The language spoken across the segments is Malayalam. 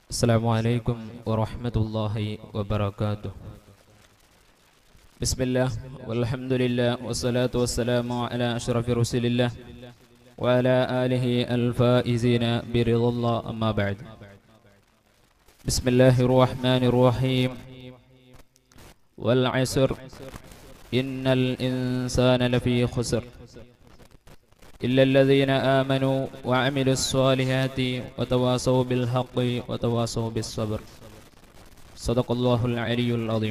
السلام عليكم ورحمة الله وبركاته بسم الله والحمد لله والصلاة والسلام على أشرف رسول الله وعلى آله الفائزين برضا الله أما بعد بسم الله الرحمن الرحيم والعسر إن الإنسان لفي خسر إلا الذين آمنوا وعملوا الصالحات وتواصوا بالحق وتواصوا بالصبر صدق الله العلي العظيم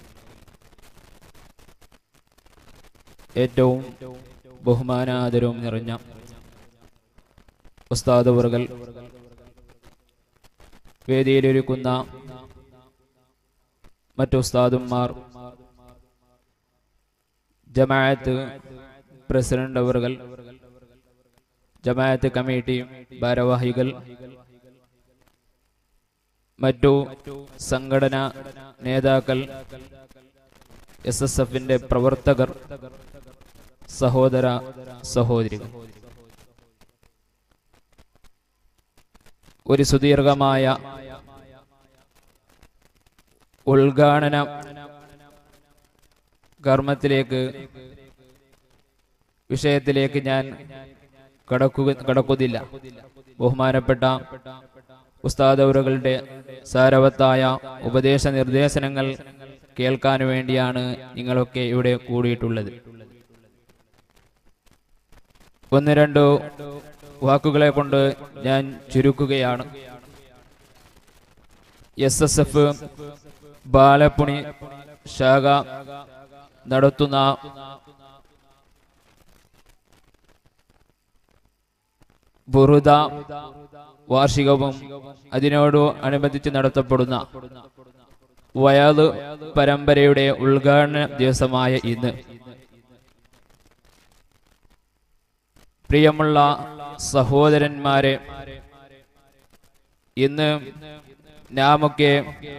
ഏറ്റവും ബഹുമാനാദരവും നിറഞ്ഞ ഉസ്താദവറുകൾ വേദിയിലൊരുക്കുന്ന മറ്റു ഉസ്താദുമാർ ജമാഅത്ത് പ്രസിഡന്റ് അവറുകൾ ജമാഅത്ത് കമ്മിറ്റി ഭാരവാഹികൾ മറ്റു സംഘടനാ നേതാക്കൾ എസ് എസ് എഫിന്റെ പ്രവർത്തകർ സഹോദര സഹോദരികൾ ഒരു സുദീർഘമായ ഉദ്ഘാടന കർമ്മത്തിലേക്ക് വിഷയത്തിലേക്ക് ഞാൻ കടക്കുക കടക്കുന്നില്ല ബഹുമാനപ്പെട്ട ഉസ്താദൗറുകളുടെ സാരവത്തായ ഉപദേശ നിർദ്ദേശനങ്ങൾ കേൾക്കാൻ വേണ്ടിയാണ് നിങ്ങളൊക്കെ ഇവിടെ കൂടിയിട്ടുള്ളത് ഒന്ന് രണ്ടു വാക്കുകളെ കൊണ്ട് ഞാൻ ചുരുക്കുകയാണ് എസ് എസ് എഫ് ബാലപ്പുണി ശാഖ നടത്തുന്ന ബുറുദ വാർഷികവും അതിനോട് അനുബന്ധിച്ച് നടത്തപ്പെടുന്ന വയാത് പരമ്പരയുടെ ഉദ്ഘാടന ദിവസമായ ഇന്ന് പ്രിയമുള്ള സഹോദരന്മാരെ ഇന്ന് നാമൊക്കെ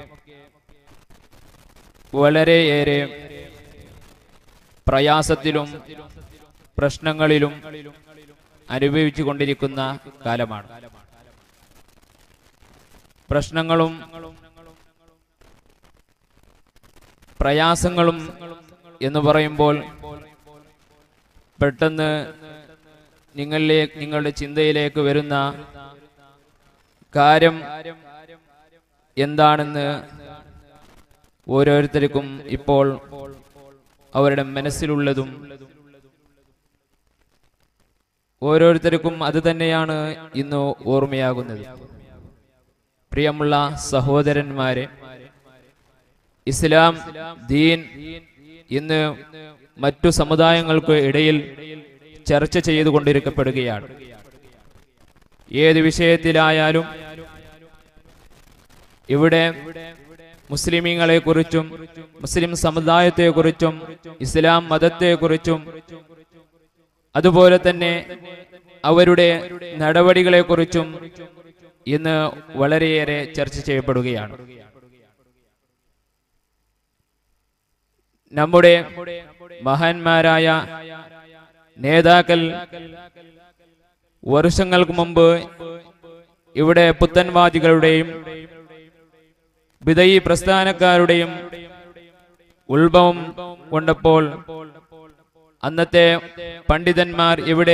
വളരെയേറെ പ്രയാസത്തിലും പ്രശ്നങ്ങളിലും അനുഭവിച്ചു കൊണ്ടിരിക്കുന്ന കാലമാണ് പ്രശ്നങ്ങളും പ്രയാസങ്ങളും എന്ന് പറയുമ്പോൾ പെട്ടെന്ന് നിങ്ങളിലേക്ക് നിങ്ങളുടെ ചിന്തയിലേക്ക് വരുന്ന കാര്യം എന്താണെന്ന് ഓരോരുത്തർക്കും ഇപ്പോൾ അവരുടെ മനസ്സിലുള്ളതും ഓരോരുത്തർക്കും അത് തന്നെയാണ് ഇന്ന് ഓർമ്മയാകുന്നത് പ്രിയമുള്ള സഹോദരന്മാരെ ഇസ്ലാം ദീൻ ഇന്ന് മറ്റു സമുദായങ്ങൾക്ക് ഇടയിൽ ചർച്ച ചെയ്തുകൊണ്ടിരിക്കപ്പെടുകയാണ് ഏത് വിഷയത്തിലായാലും ഇവിടെ മുസ്ലിമീങ്ങളെ കുറിച്ചും മുസ്ലിം സമുദായത്തെ കുറിച്ചും ഇസ്ലാം മതത്തെ കുറിച്ചും അതുപോലെ തന്നെ അവരുടെ നടപടികളെ കുറിച്ചും ഇന്ന് വളരെയേറെ ചർച്ച ചെയ്യപ്പെടുകയാണ് നമ്മുടെ മഹാന്മാരായ നേതാക്കൾ വർഷങ്ങൾക്ക് മുമ്പ് ഇവിടെ പുത്തൻവാദികളുടെയും വിദയി പ്രസ്ഥാനക്കാരുടെയും ഉത്ഭവം കൊണ്ടപ്പോൾ അന്നത്തെ പണ്ഡിതന്മാർ ഇവിടെ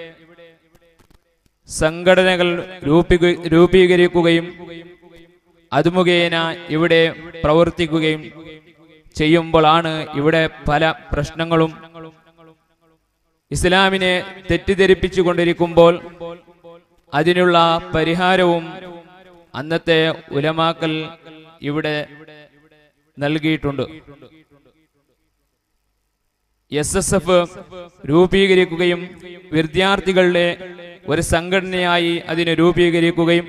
സംഘടനകൾ രൂപീകരിക്കുകയും അതുമുഖേന ഇവിടെ പ്രവർത്തിക്കുകയും ചെയ്യുമ്പോഴാണ് ഇവിടെ പല പ്രശ്നങ്ങളും ഇസ്ലാമിനെ തെറ്റിദ്ധരിപ്പിച്ചു കൊണ്ടിരിക്കുമ്പോൾ അതിനുള്ള പരിഹാരവും അന്നത്തെ ഉലമാക്കൽ ഇവിടെ നൽകിയിട്ടുണ്ട് എസ് എസ് എഫ് രൂപീകരിക്കുകയും വിദ്യാർത്ഥികളുടെ ഒരു സംഘടനയായി അതിനെ രൂപീകരിക്കുകയും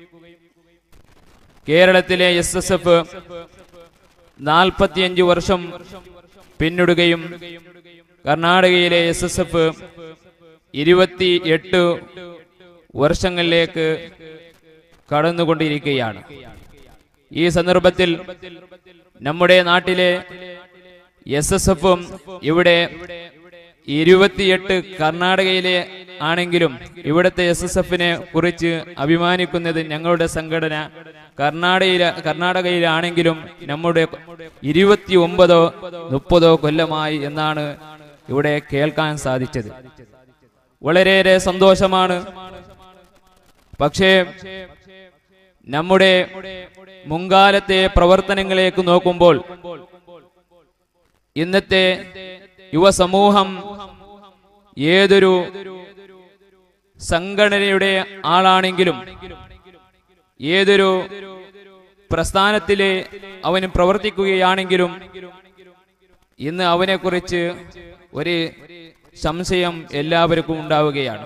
കേരളത്തിലെ എസ് എസ് എഫ് നാൽപ്പത്തിയഞ്ച് വർഷം പിന്നിടുകയും കർണാടകയിലെ എസ് എസ് എഫ് ഇരുപത്തി എട്ട് വർഷങ്ങളിലേക്ക് കടന്നുകൊണ്ടിരിക്കുകയാണ് ഈ സന്ദർഭത്തിൽ നമ്മുടെ നാട്ടിലെ എസ് എസ് എഫും ഇവിടെ ഇരുപത്തിയെട്ട് കർണാടകയിലെ ആണെങ്കിലും ഇവിടുത്തെ എസ് എസ് എഫിനെ കുറിച്ച് അഭിമാനിക്കുന്നത് ഞങ്ങളുടെ സംഘടന കർണാടകയില കർണാടകയിലാണെങ്കിലും നമ്മുടെ ഇരുപത്തി ഒമ്പതോ മുപ്പതോ കൊല്ലമായി എന്നാണ് ഇവിടെ കേൾക്കാൻ സാധിച്ചത് വളരെയേറെ സന്തോഷമാണ് പക്ഷേ നമ്മുടെ മുൻകാലത്തെ പ്രവർത്തനങ്ങളിലേക്ക് നോക്കുമ്പോൾ ഇന്നത്തെ യുവസമൂഹം ഏതൊരു സംഘടനയുടെ ആളാണെങ്കിലും ഏതൊരു പ്രസ്ഥാനത്തിലെ അവന് പ്രവർത്തിക്കുകയാണെങ്കിലും ഇന്ന് അവനെക്കുറിച്ച് ഒരു സംശയം എല്ലാവർക്കും ഉണ്ടാവുകയാണ്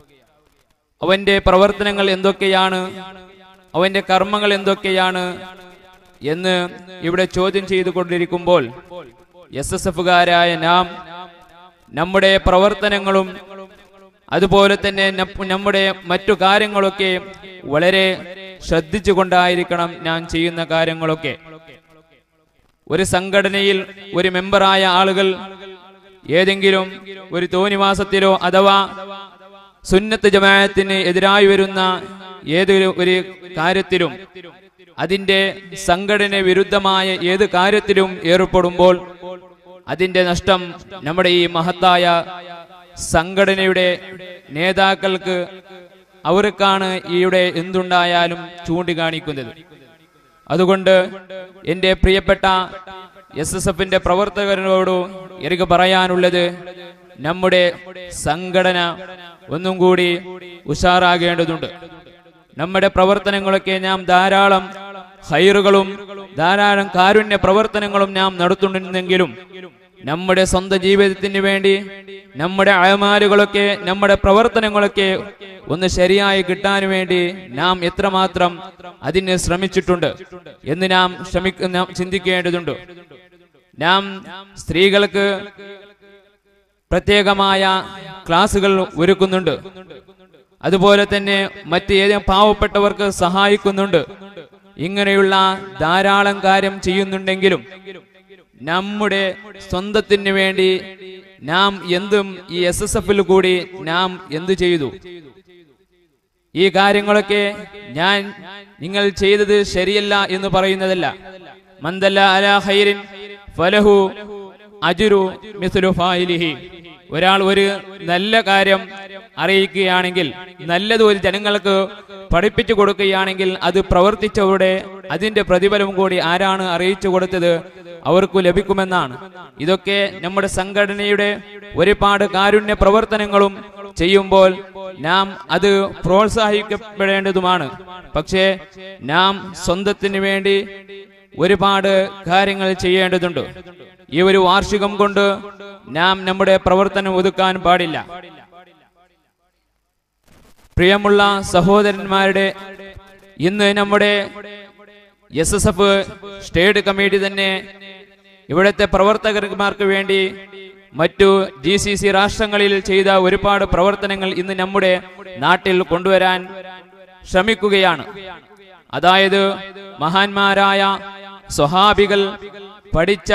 അവന്റെ പ്രവർത്തനങ്ങൾ എന്തൊക്കെയാണ് അവന്റെ കർമ്മങ്ങൾ എന്തൊക്കെയാണ് എന്ന് ഇവിടെ ചോദ്യം ചെയ്തുകൊണ്ടിരിക്കുമ്പോൾ എസ് എസ് എഫുകാരായ നാം നമ്മുടെ പ്രവർത്തനങ്ങളും അതുപോലെ തന്നെ നപ്പ് നമ്മുടെ മറ്റു കാര്യങ്ങളൊക്കെ വളരെ ശ്രദ്ധിച്ചുകൊണ്ടായിരിക്കണം ഞാൻ ചെയ്യുന്ന കാര്യങ്ങളൊക്കെ ഒരു സംഘടനയിൽ ഒരു മെമ്പറായ ആളുകൾ ഏതെങ്കിലും ഒരു തോന്നിവാസത്തിലോ അഥവാ സുന്നത്ത് ജമാഅത്തിന് എതിരായി വരുന്ന ഏതൊരു ഒരു കാര്യത്തിലും അതിന്റെ സംഘടന വിരുദ്ധമായ ഏത് കാര്യത്തിലും ഏർപ്പെടുമ്പോൾ അതിന്റെ നഷ്ടം നമ്മുടെ ഈ മഹത്തായ സംഘടനയുടെ നേതാക്കൾക്ക് അവർക്കാണ് ഈയുടെ എന്തുണ്ടായാലും ചൂണ്ടിക്കാണിക്കുന്നത് അതുകൊണ്ട് എന്റെ പ്രിയപ്പെട്ട എസ് എസ് എഫിന്റെ പ്രവർത്തകരോട് എനിക്ക് പറയാനുള്ളത് നമ്മുടെ സംഘടന ഒന്നും കൂടി ഉഷാറാകേണ്ടതുണ്ട് നമ്മുടെ പ്രവർത്തനങ്ങളൊക്കെ നാം ധാരാളം ഹൈറുകളും ധാരാളം കാരുണ്യ പ്രവർത്തനങ്ങളും നാം നടത്തുന്നുണ്ടെങ്കിലും നമ്മുടെ സ്വന്തം ജീവിതത്തിന് വേണ്ടി നമ്മുടെ അയമാലുകളൊക്കെ നമ്മുടെ പ്രവർത്തനങ്ങളൊക്കെ ഒന്ന് ശരിയായി കിട്ടാൻ വേണ്ടി നാം എത്രമാത്രം അതിന് ശ്രമിച്ചിട്ടുണ്ട് എന്ന് നാം ശ്രമിക്ക നാം ചിന്തിക്കേണ്ടതുണ്ട് നാം സ്ത്രീകൾക്ക് പ്രത്യേകമായ ക്ലാസുകൾ ഒരുക്കുന്നുണ്ട് അതുപോലെ തന്നെ മറ്റ് ഏതെങ്കിലും പാവപ്പെട്ടവർക്ക് സഹായിക്കുന്നുണ്ട് ഇങ്ങനെയുള്ള ധാരാളം കാര്യം ചെയ്യുന്നുണ്ടെങ്കിലും നമ്മുടെ സ്വന്തത്തിന് വേണ്ടി നാം എന്തും ഈ എസ് എസ് എഫിൽ കൂടി നാം എന്തു ചെയ്തു ഈ കാര്യങ്ങളൊക്കെ ഞാൻ നിങ്ങൾ ചെയ്തത് ശരിയല്ല എന്ന് പറയുന്നതല്ല മന്ദല്ല അല ഹൈറിൻ ഫലഹു അജുരു മിസ്ലു ഫായിലിഹി ഒരാൾ ഒരു നല്ല കാര്യം അറിയിക്കുകയാണെങ്കിൽ നല്ലത് ഒരു ജനങ്ങൾക്ക് പഠിപ്പിച്ചു കൊടുക്കുകയാണെങ്കിൽ അത് പ്രവർത്തിച്ചവരുടെ അതിന്റെ പ്രതിഫലം കൂടി ആരാണ് അറിയിച്ചു കൊടുത്തത് അവർക്ക് ലഭിക്കുമെന്നാണ് ഇതൊക്കെ നമ്മുടെ സംഘടനയുടെ ഒരുപാട് കാരുണ്യ പ്രവർത്തനങ്ങളും ചെയ്യുമ്പോൾ നാം അത് പ്രോത്സാഹിക്കപ്പെടേണ്ടതുമാണ് പക്ഷേ നാം സ്വന്തത്തിന് വേണ്ടി ഒരുപാട് കാര്യങ്ങൾ ചെയ്യേണ്ടതുണ്ട് ഈ ഒരു വാർഷികം കൊണ്ട് നാം നമ്മുടെ പ്രവർത്തനം ഒതുക്കാൻ പാടില്ല പ്രിയമുള്ള സഹോദരന്മാരുടെ ഇന്ന് നമ്മുടെ S S F state committee തന്നെ ഇവിടുത്തെ പ്രവർത്തകന്മാർക്ക് വേണ്ടി മറ്റു ജി സി സി രാഷ്ട്രങ്ങളിൽ ചെയ്ത ഒരുപാട് പ്രവർത്തനങ്ങൾ ഇന്ന് നമ്മുടെ നാട്ടിൽ കൊണ്ടുവരാൻ ശ്രമിക്കുകയാണ് അതായത് മഹാന്മാരായ സ്വഹാബികൾ പഠിച്ച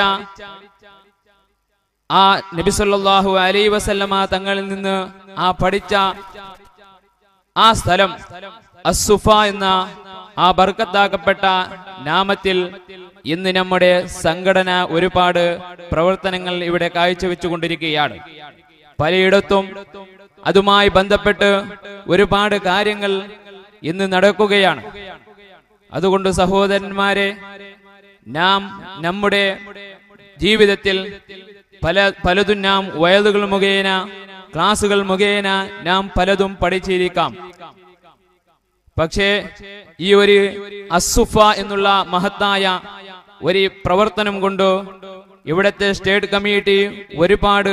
ആ നബിസല്ലാഹു അലൈ വസല്ലമ തങ്ങളിൽ നിന്ന് ആ പഠിച്ച ആ സ്ഥലം അസുഫ എന്ന ആ ബർക്കത്താക്കപ്പെട്ട നാമത്തിൽ ഇന്ന് നമ്മുടെ സംഘടന ഒരുപാട് പ്രവർത്തനങ്ങൾ ഇവിടെ കാഴ്ചവെച്ചുകൊണ്ടിരിക്കുകയാണ് പലയിടത്തും അതുമായി ബന്ധപ്പെട്ട് ഒരുപാട് കാര്യങ്ങൾ ഇന്ന് നടക്കുകയാണ് അതുകൊണ്ട് സഹോദരന്മാരെ നാം നമ്മുടെ ജീവിതത്തിൽ പല പലതും നാം വയലുകൾ മുഖേന ക്ലാസുകൾ മുഖേന നാം പലതും പഠിച്ചിരിക്കാം പക്ഷേ ഈ ഒരു അസുഫ എന്നുള്ള മഹത്തായ ഒരു പ്രവർത്തനം കൊണ്ട് ഇവിടത്തെ സ്റ്റേറ്റ് കമ്മിറ്റി ഒരുപാട്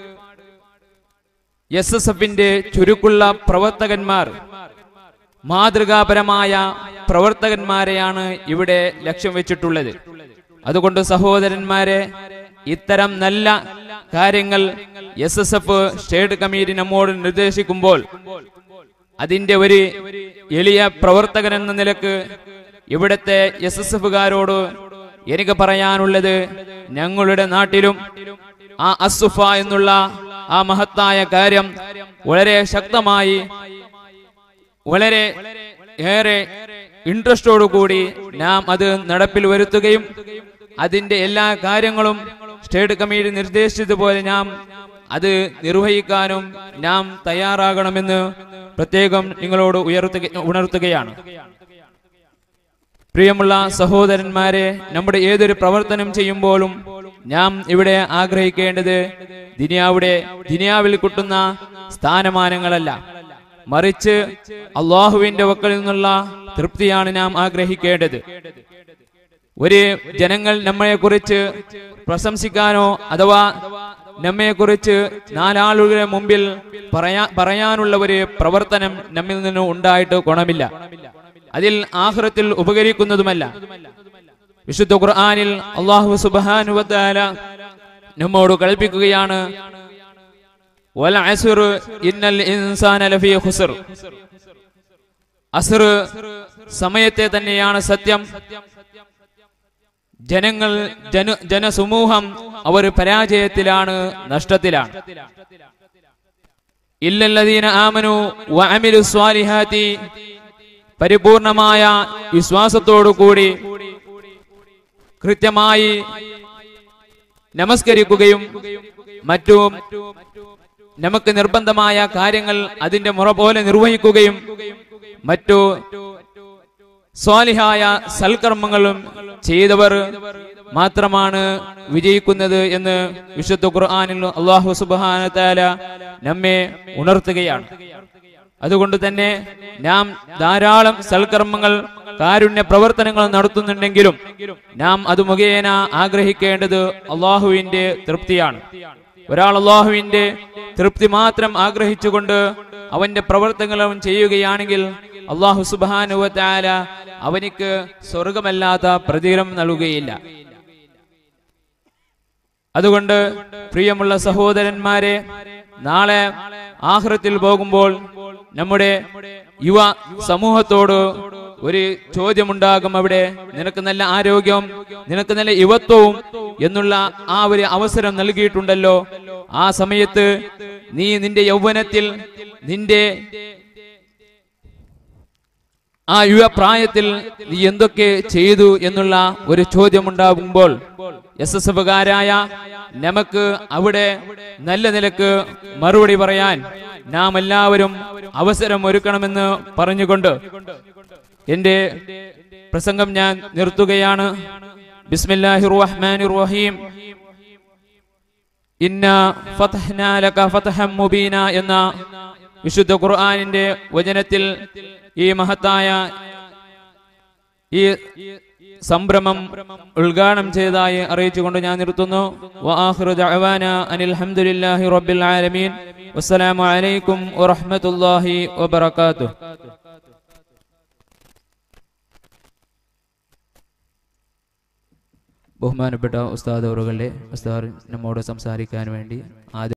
എസ് എസ് എഫിന്റെ ചുരുക്കുള്ള പ്രവർത്തകന്മാർ മാതൃകാപരമായ പ്രവർത്തകന്മാരെയാണ് ഇവിടെ ലക്ഷ്യം വെച്ചിട്ടുള്ളത് അതുകൊണ്ട് സഹോദരന്മാരെ ഇത്തരം നല്ല കാര്യങ്ങൾ S S F state committee നമ്മോട് നിർദ്ദേശിക്കുമ്പോൾ അതിന്റെ ഒരു എളിയ പ്രവർത്തകൻ എന്ന നിലക്ക് ഇവിടുത്തെ എസ് എസ് എഫുകാരോട് എനിക്ക് പറയാനുള്ളത് ഞങ്ങളുടെ നാട്ടിലും ആ അസുഫ എന്നുള്ള ആ മഹത്തായ കാര്യം വളരെ ശക്തമായി വളരെ ഏറെ ഇൻട്രസ്റ്റോടു കൂടി നാം അത് നടപ്പിൽ വരുത്തുകയും അതിന്റെ എല്ലാ കാര്യങ്ങളും സ്റ്റേറ്റ് കമ്മിറ്റി നിർദ്ദേശിച്ചതുപോലെ നാം അത് നിർവഹിക്കാനും നാം തയ്യാറാകണമെന്ന് പ്രത്യേകം നിങ്ങളോട് ഉയർത്തുക ഉണർത്തുകയാണ് പ്രിയമുള്ള സഹോദരന്മാരെ നമ്മുടെ ഏതൊരു പ്രവർത്തനം ചെയ്യുമ്പോഴും നാം ഇവിടെ ആഗ്രഹിക്കേണ്ടത് ദിനിയാവിടെ ദിനിയാവിൽ കിട്ടുന്ന സ്ഥാനമാനങ്ങളല്ല മറിച്ച് അള്ളാഹുവിന്റെ വക്കൽ നിന്നുള്ള തൃപ്തിയാണ് നാം ആഗ്രഹിക്കേണ്ടത് ഒരു ജനങ്ങൾ നമ്മളെ കുറിച്ച് പ്രശംസിക്കാനോ അഥവാ നമ്മെ കുറിച്ച് നാലാളുകളുടെ മുമ്പിൽ പറയാ പറയാനുള്ള ഒരു പ്രവർത്തനം നമ്മിൽ നിന്ന് ഉണ്ടായിട്ട് ഗുണമില്ല അതിൽ ആഹ്റത്തിൽ ഉപകരിക്കുന്നതുമല്ല വിശുദ്ധ ഖുർആനിൽ അള്ളാഹു സുബാനുവത്താല നമ്മോട് കൽപ്പിക്കുകയാണ് വൽ അസ്ർ ഇന്നൽ ഇൻസാന ലഫീ ഖുസ്ർ അസ്ർ സമയത്തെ തന്നെയാണ് സത്യം ജനങ്ങൾ ജന ജനസമൂഹം അവർ പരാജയത്തിലാണ് നഷ്ടത്തിലാണ് ഇല്ലല്ലദീന ആമനു വഅമിലു സ്വാലിഹാത്തി പരിപൂർണമായ വിശ്വാസത്തോടു കൂടി കൃത്യമായി നമസ്കരിക്കുകയും മറ്റു നമുക്ക് നിർബന്ധമായ കാര്യങ്ങൾ അതിന്റെ മുറ പോലെ നിർവഹിക്കുകയും മറ്റു സ്വാലിഹായ സൽക്കർമ്മങ്ങളും ചെയ്തവർ മാത്രമാണ് വിജയിക്കുന്നത് എന്ന് വിശുദ്ധ ഖുർആനിൽ അള്ളാഹു സുബാന താല നമ്മെ ഉണർത്തുകയാണ് അതുകൊണ്ട് തന്നെ നാം ധാരാളം സൽക്കർമ്മങ്ങൾ കാരുണ്യ പ്രവർത്തനങ്ങൾ നടത്തുന്നുണ്ടെങ്കിലും നാം അത് മുഖേന ആഗ്രഹിക്കേണ്ടത് അള്ളാഹുവിന്റെ തൃപ്തിയാണ് ഒരാൾ അള്ളാഹുവിന്റെ തൃപ്തി മാത്രം ആഗ്രഹിച്ചുകൊണ്ട് അവന്റെ പ്രവർത്തനങ്ങളും ചെയ്യുകയാണെങ്കിൽ അള്ളാഹു സുബാനുവത്താല അവനിക്ക് സ്വർഗമല്ലാത്ത പ്രതിഫലം നൽകുകയില്ല അതുകൊണ്ട് പ്രിയമുള്ള സഹോദരന്മാരെ നാളെ ആഹ്റത്തിൽ പോകുമ്പോൾ നമ്മുടെ യുവ സമൂഹത്തോട് ഒരു ചോദ്യമുണ്ടാകും അവിടെ നിനക്ക് നല്ല ആരോഗ്യവും നിനക്ക് നല്ല യുവത്വവും എന്നുള്ള ആ ഒരു അവസരം നൽകിയിട്ടുണ്ടല്ലോ ആ സമയത്ത് നീ നിന്റെ യൗവനത്തിൽ നിന്റെ ആ യുവപ്രായത്തിൽ നീ എന്തൊക്കെ ചെയ്തു എന്നുള്ള ഒരു ചോദ്യമുണ്ടാകുമ്പോൾ എസ് എസ് എഫുകാരായ നമുക്ക് അവിടെ നല്ല നിലക്ക് മറുപടി പറയാൻ നാം എല്ലാവരും അവസരം ഒരുക്കണമെന്ന് പറഞ്ഞുകൊണ്ട് എന്റെ പ്രസംഗം ഞാൻ നിർത്തുകയാണ് ബിസ്മില്ലാഹിർ റഹ്മാനിർ റഹീം ഇന്ന ഫതഹ്നാ ലക ഫതഹം മുബീന എന്ന വിശുദ്ധ ഖുർആനിന്റെ വചനത്തിൽ ഈ മഹത്തായ ഈ സംഭ്രമം ഉദ്ഘാടനം ചെയ്തതായി അറിയിച്ചുകൊണ്ട് ഞാൻ നിർത്തുന്നു വആഖിറു ദഅവാന അനിൽ ഹംദുലില്ലാഹി റബ്ബിൽ ആലമീൻ വസ്സലാമു അലൈക്കും വറഹ്മത്തുള്ളാഹി വബറകാതുഹു ബഹുമാനപ്പെട്ട ഉസ്താദ് അവറുകളുടെ ഉസ്താദ് നമ്മോട് സംസാരിക്കാൻ വേണ്ടി ആദ്യം